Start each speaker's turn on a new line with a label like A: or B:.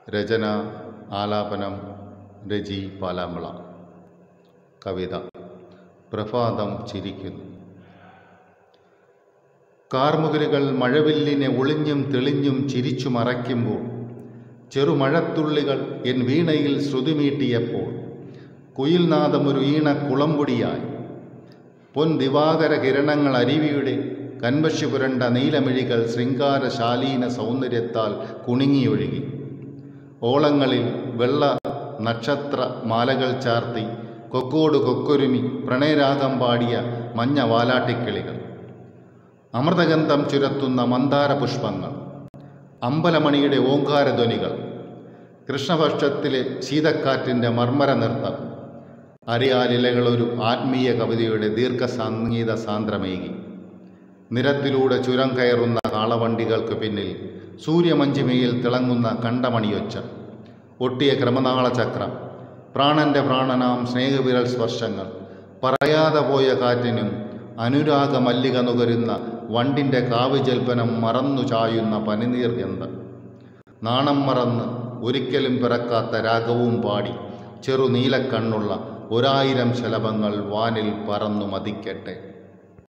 A: രചന ആലാപനം രചി പാലാമ്പള കവിത പ്രഭാതം ചിരിക്കുന്നു കാർമുകിലുകൾ മഴവില്ലിനെ ഒളിഞ്ഞും തെളിഞ്ഞും ചിരിച്ചു മറയ്ക്കുമ്പോൾ ചെറുമഴത്തുള്ളികൾ എൻ വീണയിൽ ശ്രുതിമീട്ടിയപ്പോൾ കുയിൽനാദം ഒരു ഈണ കുളമ്പൊടിയായി പൊൻ ദിവാകര കിരണങ്ങൾ അരുവിയുടെ കൻവശി പുരണ്ട നീലമിഴികൾ ശൃംഗാരശാലീന സൗന്ദര്യത്താൽ കുണുങ്ങിയൊഴുകി ഓളങ്ങളിൽ വെള്ള നക്ഷത്ര മാലകൾ ചാർത്തി കൊക്കോട് കൊക്കൊരുമി പ്രണയരാഗം പാടിയ മഞ്ഞ വാലാട്ടിക്കിളികൾ അമൃതഗന്ധം ചുരത്തുന്ന മന്ദാര പുഷ്പങ്ങൾ അമ്പലമണിയുടെ ഓങ്കാരധ്വനികൾ കൃഷ്ണപക്ഷത്തിലെ ശീതക്കാറ്റിൻ്റെ മർമ്മര നൃത്തം അരിയാലിലകളൊരു ആത്മീയ കവിതയുടെ ദീർഘസംഗീത സാന്ദ്രമേകി നിരത്തിലൂടെ ചുരം കയറുന്ന കാളവണ്ടികൾക്ക് പിന്നിൽ സൂര്യമഞ്ചിമയിൽ തിളങ്ങുന്ന കണ്ടമണിയൊച്ച ഒട്ടിയ ക്രമനാള ചക്രം പ്രാണന്റെ പ്രാണനാം സ്നേഹവിരൽ സ്പർശങ്ങൾ പറയാതെ പോയ കാറ്റിനും അനുരാഗ മല്ലിക നുകരുന്ന വണ്ടിൻ്റെ കാവുജൽപ്പനം മറന്നു ചായുന്ന പനിനീർ ഗന്ധം നാണം മറന്ന് ഒരിക്കലും പിറക്കാത്ത രാഗവും പാടി ചെറുനീലക്കണ്ണുള്ള ഒരായിരം ശലഭങ്ങൾ വാനിൽ പറന്നു മതിക്കട്ടെ